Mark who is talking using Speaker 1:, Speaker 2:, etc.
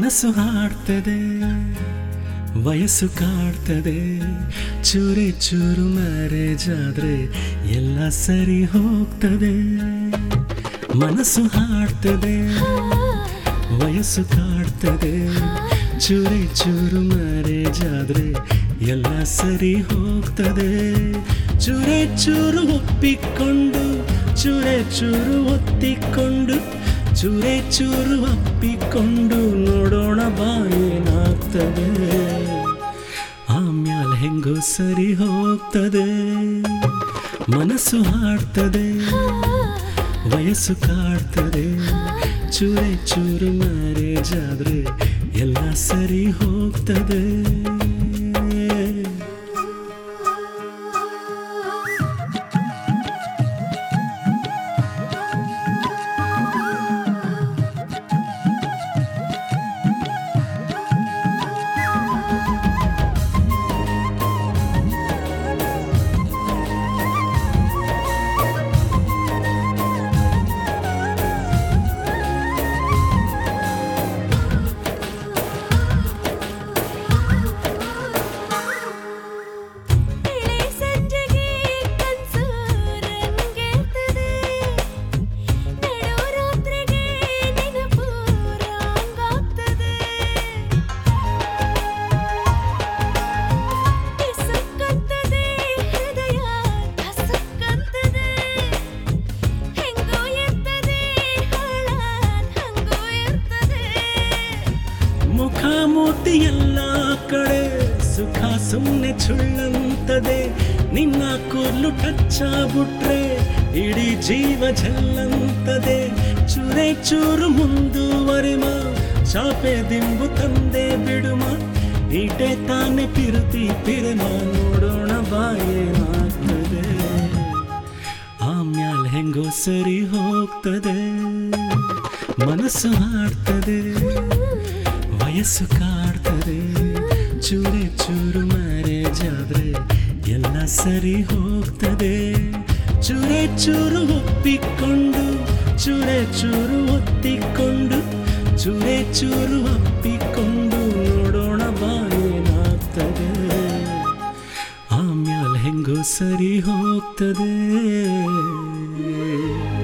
Speaker 1: ಮನಸ್ಸು ಹಾಡ್ತದೆ ವಯಸ್ಸು ಕಾಡ್ತದೆ ಚೂರೆ ಚೂರು ಮ್ಯಾರೇಜ್ ಆದ್ರೆ ಎಲ್ಲ ಸರಿ ಹೋಗ್ತದೆ ಮನಸ್ಸು ಹಾಡ್ತದೆ ವಯಸ್ಸು ಕಾಡ್ತದೆ ಚೂರೆ ಚೂರು ಮ್ಯಾರೇಜ್ ಆದ್ರೆ ಎಲ್ಲ ಸರಿ ಹೋಗ್ತದೆ ಚೂರೆ ಚೂರು ಒಪ್ಪಿಕೊಂಡು ಚೂರೆ ಚೂರು ಒತ್ತಿಕೊಂಡು ಚೂರೆ ಚೂರು ಅಪ್ಪಿಕೊಂಡು ನೋಡೋಣ ಬಾ ಏನಾಗ್ತದೆ ಆಮ್ಯಾಲ್ ಹೆಂಗೋ ಸರಿ ಹೋಗ್ತದೆ ಮನಸ್ಸು ಹಾಡ್ತದೆ ವಯಸ್ಸು ಕಾಡ್ತದೆ ಚೂರೆ ಚೂರು ಮ್ಯಾರೇಜ್ ಆದ್ರೆ ಎಲ್ಲ ಸರಿ ಹೋಗ್ತದೆ
Speaker 2: ಬೆಳೆ ಸಂಜೆಗೆ ಕನ್ಸು ರಂಗೇರ್ತದೆ ನಡು ರಾತ್ರಿಗೆ ನೆನಪು ರಂಗಾಗ್ತದೆ ಟಿಸುಕ್ಕಂತದೆ ಹೃದಯ ಕಸುಕ್ಕಂತದೆ ಹೆಂಗೋ ಇರ್ತದೆ ಹಳ ಹಂಗೋ ಇರ್ತದೆ
Speaker 1: ಮುಖ ಮೂತಿ ಎಲ್ಲ ಕಡೆ ಸುಖ ಸುಮ್ಮನೆ ಚುಳ್ಳಂತದೆ ನಿನ್ನ ಕೂದಲು ಟಚ್ಚಾಗ್ಬಿಟ್ರೆ ಇಡೀ ಜೀವ ಜಲ್ಲಂತದೆ ಚೂರೆ ಚೂರು ಮುಂದುವರಿಮ ಚಾಪೆ ದಿಂಬು ತಂದೆ ಬಿಡುಮ ಈಟೆ ತಾನೆ ಪಿರುತಿ ಪಿರಮ ನೋಡೋಣ ಬಾಯೇನಾಗ್ತದೆ ಆಮ್ಯಾಲ್ ಹೆಂಗೋ ಸರಿ ಹೋಗ್ತದೆ ಮನಸ್ಸು ಹಾಡ್ತದೆ ವಯಸ್ಸು ಕಾಡ್ತದೆ ಚೂರೆ ಚೂರು ಮ್ಯಾರೇಜ್ ಆದ್ರೆ ಎಲ್ಲ ಸರಿ ಹೋಗ್ತದೆ ಚೂರೆ ಚೂರು ಒಪ್ಪಿಕೊಂಡು ಚೂರೆ ಚೂರು ಒತ್ತಿಕೊಂಡು ಚೂರೆ ಚೂರು ಅಪ್ಪಿಕೊಂಡು ನೋಡೋಣ ಬಾ ಏನಾಗ್ತದೆ ಆಮ್ಯಾಲ್ ಹೆಂಗೋ ಸರಿ ಹೋಗ್ತದೆ